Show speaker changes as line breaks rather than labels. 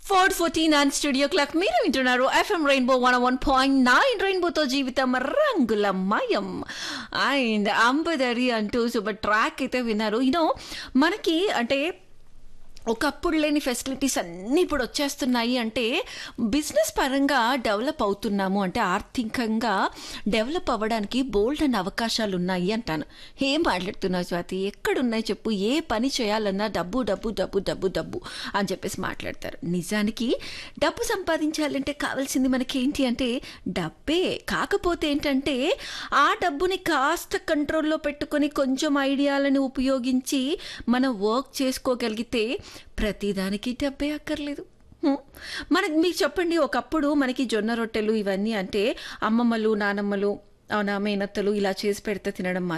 Ford fourteen and studio clock మీరు వింటున్నారు FM Rainbow one one point nine రెయిన్బోతో జీవితం రంగుల మయం అండ్ అంబదరి అంటూ సూపర్ ట్రాక్ అయితే విన్నారు యూనో మనకి అంటే ఒకప్పుడు లేని ఫెసిలిటీస్ అన్నీ ఇప్పుడు వచ్చేస్తున్నాయి అంటే బిజినెస్ పరంగా డెవలప్ అవుతున్నాము అంటే ఆర్థికంగా డెవలప్ అవ్వడానికి బోల్డ్ అండ్ అవకాశాలు ఉన్నాయి అంటాను ఏం మాట్లాడుతున్నావు స్వాతి ఎక్కడున్నాయి చెప్పు ఏ పని చేయాలన్నా డబ్బు డబ్బు డబ్బు డబ్బు డబ్బు అని చెప్పేసి మాట్లాడతారు నిజానికి డబ్బు సంపాదించాలంటే కావాల్సింది మనకి ఏంటి అంటే డబ్బే కాకపోతే ఏంటంటే ఆ డబ్బుని కాస్త కంట్రోల్లో పెట్టుకొని కొంచెం ఐడియాలను ఉపయోగించి మనం వర్క్ చేసుకోగలిగితే ప్రతిదానికి డబ్బే అక్కర్లేదు హ్మ్. మనకి మీకు చెప్పండి ఒకప్పుడు మనకి జొన్న రొట్టెలు ఇవన్నీ అంటే అమ్మమ్మలు నానమ్మలు అవునా మేనత్తలు ఇలా చేసి పెడితే తినడం